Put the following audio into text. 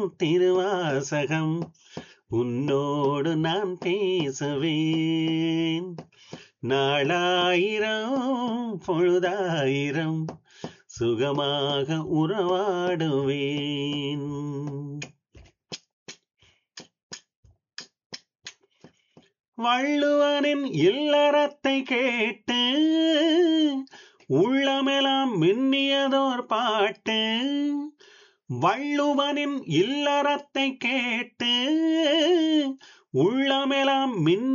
திருவாசகம் உன்னோடு நான் பேசுவேன் நாளாயிரம் பொழுதாயிரம் சுகமாக உறவாடுவேன் வள்ளுவனின் இல்லறத்தை கேட்டு உள்ளமெல்லாம் மின்னியதோர் பாட்டு வள்ளுவனின் இல்லறத்தை கேட்டு உள்ளமெல்லாம் மின்